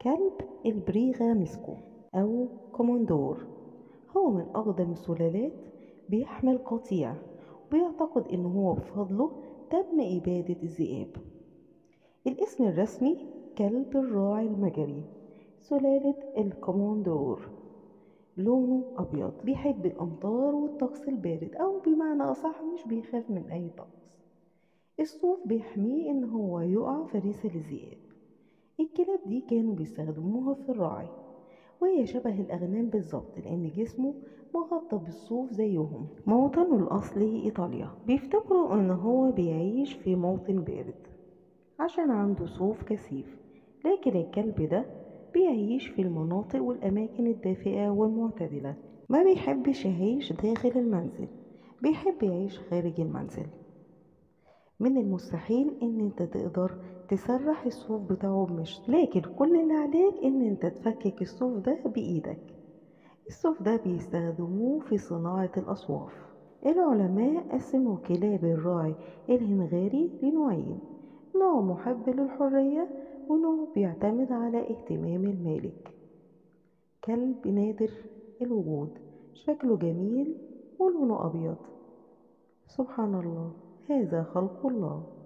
كلب البريغا ميسكو أو كوموندور هو من أقدم السلالات بيحمل قطيع وبيعتقد إن هو بفضله تم إبادة الذئاب الاسم الرسمي كلب الراعي المجري سلالة الكوموندور لونه أبيض بيحب الأمطار والطقس البارد أو بمعنى أصح مش بيخاف من أي طقس الصوف بيحميه إن هو يقع فريسة للذئاب الكلاب دي كانوا بيستخدموها في الرعي وهي شبه الأغنام بالظبط لأن جسمه مغطى بالصوف زيهم موطنه الأصلي إيطاليا بيفتكروا إن هو بيعيش في موطن بارد عشان عنده صوف كثيف لكن الكلب ده بيعيش في المناطق والأماكن الدافئة والمعتدلة ما بيحبش يعيش داخل المنزل بيحب يعيش خارج المنزل من المستحيل ان انت تقدر تسرح الصوف بتاعه بمشط لكن كل اللي عليك ان انت تفكك الصوف ده بايدك الصوف ده بيستخدموه في صناعة الأصواف العلماء قسموا كلاب الراعي الهنغاري لنوعين نوع محب للحرية ونوع بيعتمد على اهتمام المالك كلب نادر الوجود شكله جميل ولونه أبيض سبحان الله هذا خلق الله